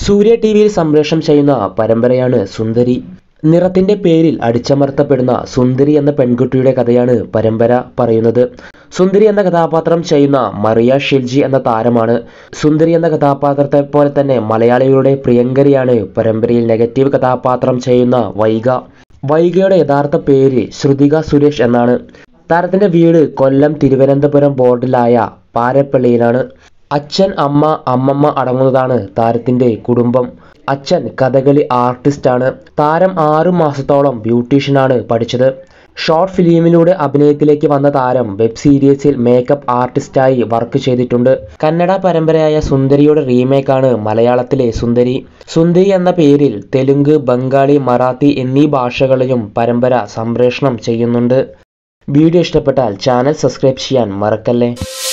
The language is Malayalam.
സൂര്യ ടി വിയിൽ സംപ്രേഷണം ചെയ്യുന്ന പരമ്പരയാണ് സുന്ദരി നിറത്തിന്റെ പേരിൽ അടിച്ചമർത്തപ്പെടുന്ന സുന്ദരി എന്ന പെൺകുട്ടിയുടെ കഥയാണ് പരമ്പര പറയുന്നത് സുന്ദരി എന്ന കഥാപാത്രം ചെയ്യുന്ന മറിയ ഷിൽജി എന്ന താരമാണ് സുന്ദരി എന്ന കഥാപാത്രത്തെ പോലെ തന്നെ മലയാളികളുടെ പ്രിയങ്കരിയാണ് പരമ്പരയിൽ നെഗറ്റീവ് കഥാപാത്രം ചെയ്യുന്ന വൈഗ വൈഗയുടെ യഥാർത്ഥ പേര് ശ്രുതിക സുരേഷ് എന്നാണ് താരത്തിന്റെ വീട് കൊല്ലം തിരുവനന്തപുരം ബോർഡിലായ പാരപ്പള്ളിയിലാണ് അച്ഛൻ അമ്മ അമ്മമ്മ അടങ്ങുന്നതാണ് താരത്തിന്റെ കുടുംബം അച്ഛൻ കഥകളി ആർട്ടിസ്റ്റാണ് താരം ആറു മാസത്തോളം ബ്യൂട്ടീഷ്യനാണ് പഠിച്ചത് ഷോർട്ട് ഫിലിമിലൂടെ അഭിനയത്തിലേക്ക് വന്ന താരം വെബ് സീരീസിൽ മേക്കപ്പ് ആർട്ടിസ്റ്റായി വർക്ക് ചെയ്തിട്ടുണ്ട് കന്നഡ പരമ്പരയായ സുന്ദരിയുടെ റീമേക്കാണ് മലയാളത്തിലെ സുന്ദരി സുന്ദരി എന്ന പേരിൽ തെലുങ്ക് ബംഗാളി മറാത്തി എന്നീ ഭാഷകളിലും പരമ്പര സംപ്രേഷണം ചെയ്യുന്നുണ്ട് വീഡിയോ ഇഷ്ടപ്പെട്ടാൽ ചാനൽ സബ്സ്ക്രൈബ് ചെയ്യാൻ മറക്കല്ലേ